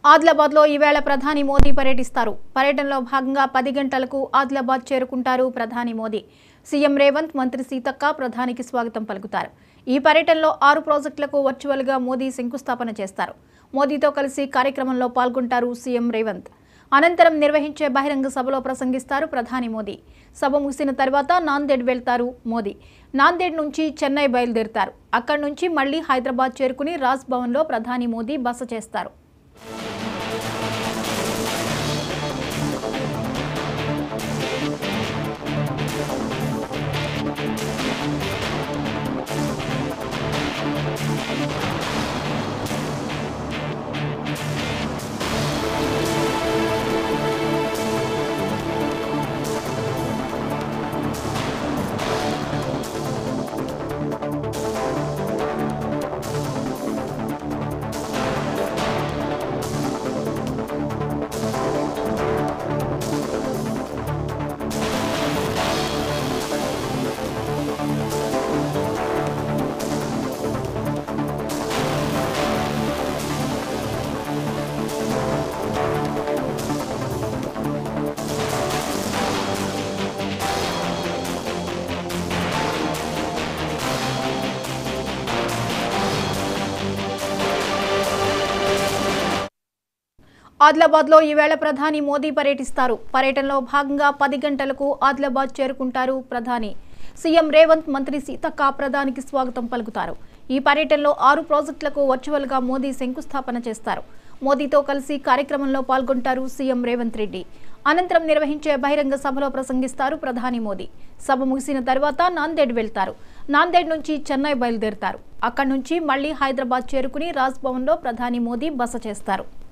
ఆదిలాబాద్లో ఈవేళ ప్రధాని మోదీ పర్యటిస్తారు పర్యటనలో భాగంగా పది గంటలకు ఆదిలాబాద్ చేరుకుంటారు ప్రధాని మోదీ సీఎం రేవంత్ మంత్రి సీతక్క ప్రధానికి స్వాగతం పలుకుతారు ఈ పర్యటనలో ఆరు ప్రాజెక్టులకు వర్చువల్గా మోదీ శంకుస్థాపన చేస్తారు మోదీతో కలిసి కార్యక్రమంలో పాల్గొంటారు సీఎం రేవంత్ అనంతరం నిర్వహించే బహిరంగ సభలో ప్రసంగిస్తారు ప్రధాని మోదీ సభ ముగిసిన తర్వాత నాందేడ్ వెళ్తారు మోదీ నాందేడ్ నుంచి చెన్నై బయలుదేరుతారు అక్కడి నుంచి మళ్లీ హైదరాబాద్ చేరుకుని రాజ్ భవన్లో ప్రధాని మోదీ బస చేస్తారు ఆదిలాబాద్లో ఈవేళ ప్రధాని మోదీ పర్యటిస్తారు పర్యటనలో భాగంగా పది గంటలకు ఆదిలాబాద్ చేరుకుంటారు ప్రధాని సీఎం రేవంత్ మంత్రి సీతక్క ప్రధానికి స్వాగతం పలుకుతారు ఈ పర్యటనలో ఆరు ప్రాజెక్టులకు వర్చువల్గా మోదీ శంకుస్థాపన చేస్తారు మోదీతో కలిసి కార్యక్రమంలో పాల్గొంటారు సీఎం రేవంత్ రెడ్డి అనంతరం నిర్వహించే బహిరంగ సభలో ప్రసంగిస్తారు ప్రధాని మోదీ సభ ముగిసిన తర్వాత నాందేడ్ వెళ్తారు నాందేడ్ నుంచి చెన్నై బయలుదేరుతారు అక్కడి నుంచి మళ్లీ హైదరాబాద్ చేరుకుని రాజ్ భవన్లో ప్రధాని మోదీ బస చేస్తారు